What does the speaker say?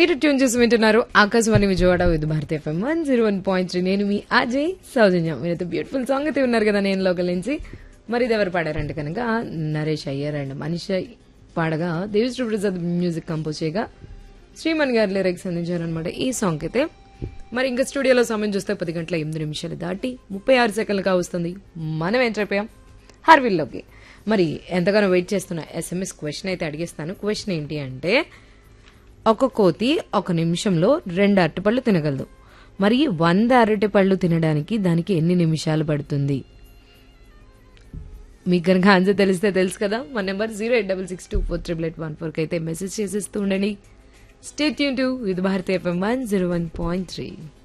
మీరు ట్యూన్ చేసి వింటున్నారు Akashvani Vijayawada Vividh Bharati FM one zero one point three నేను మీ అజయ్ సౌజన్యం మీరైతే బ్యూటిఫుల్ సాంగ్ అయితే ఉన్నారు కదా నేను లోకల్ నుంచి మరి ఇది ఎవరు పాడారంటే కనుక నరేష్ అయ్యర్ అండ్ మనిషి పాడగా దేవిశ్రీ ప్రసాద్ మ్యూజిక్ కంపోజ్ చేయగా శ్రీమణి గారు లిరిక్స్ అందించారనమాట ఈ సాంగ్ అయితే మరి ఇంకా స్టూడియోలో సమయం చూస్తే పది గంటల ఎనిమిది నిమిషాలు దాటి ముప్పై ఆరు సెకండ్లుగా వస్తుంది మనం ఎంటర్ అయిపోయాం హార్విల్లోకి మరి ఎంతగానో వెయిట్ చేస్తున్న ఎస్ఎంఎస్ క్వశ్చన్ అయితే అడిగేస్తాను క్వశ్చన్ ఏంటి అంటే ఒక కోతి ఒక నిమిషంలో రెండు అరటిపళ్ళు తినగలదు మరి వంద అరటిపళ్ళు తినడానికి దానికి ఎన్ని నిమిషాలు పడుతుంది మీకు కనుక ఆన్సర్ తెలిస్తే తెలుసు కదా మా number zero eight double six two four triple eight one ఫోర్కి అయితే మెసేజ్ చేసేస్తూ ఉండండి స్టేట్ యూన్ టు ఇది భారతీయ FM one zero one point three